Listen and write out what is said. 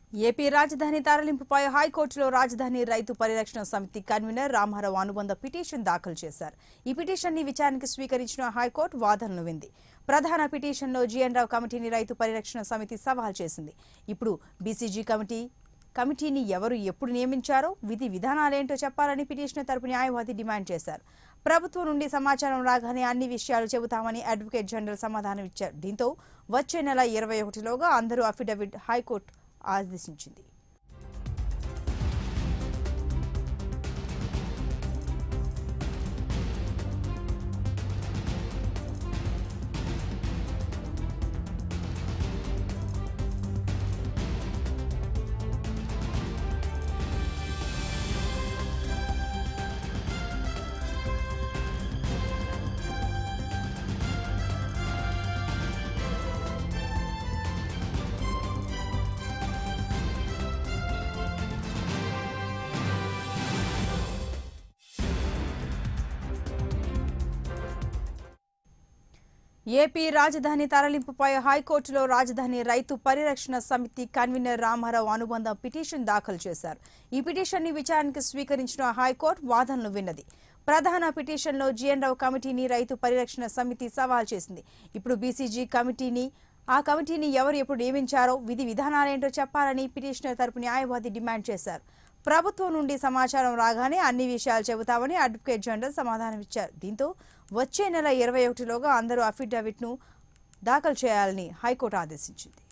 AP రాజధాని తరలింపుపై హైకోర్టులో రాజధాని రైతు పరిరక్షణ సమితి కన్వీనర్ రామారావు అనుబంధ పిటిషన్ దాఖలు చేశారు ఈ పిటిషన్ ని విచారణకు స్వీకరించిన హైకోర్టు వాదనలు వింది ప్రధాన పిటిషన్లో జీఎన్ రావు కమిటీని రైతు పరిరక్షణ సమితి సవాల్ చేసింది ఇప్పుడు బీసీజీ కమిటీ కమిటీని ఎవరు ఎప్పుడు నియమించారో విధి విధానాలేంటో చెప్పాలని పిటిషనర్ తరపు న్యాయవాది డిమాండ్ చేశారు ప్రభుత్వం నుండి సమాచారం రాగానే అన్ని విషయాలు చెబుతామని అడ్వకేట్ జనరల్ సమాధానం ఇచ్చారు దీంతో వచ్చే నెల ఇరవై ఒకటిలోగా అందరూ అఫిడవిట్ హైకోర్టు ఆదేశించింది ఏపీ రాజధాని తరలింపుపై హైకోర్టులో రాజధాని రైతు పరిరక్షణ సమితి కన్వీనర్ రామారావు అనుబంధ పిటిషన్ దాఖలు చేశారు ఈ పిటిషన్ ని విచారణకు స్వీకరించిన హైకోర్టు వాదనలు విన్నది ప్రధాన పిటిషన్లో జీఎన్ రావు కమిటీని రైతు పరిరక్షణ సమితి సవాల్ చేసింది ఇప్పుడు బీసీజీ కమిటీని ఆ కమిటీని ఎవరు ఎప్పుడు నియమించారో విధి విధానాలేంటో చెప్పాలని పిటిషనర్ తరపు న్యాయవాది డిమాండ్ చేశారు ప్రభుత్వం నుండి సమాచారం రాగానే అన్ని విషయాలు చెబుతామని అడ్వకేట్ జనరల్ సమాధానమిచ్చారు దీంతో వచ్చే నెల ఇరవై ఒకటిలోగా అందరూ అఫిడవిట్ను దాఖలు చేయాలని హైకోర్టు ఆదేశించింది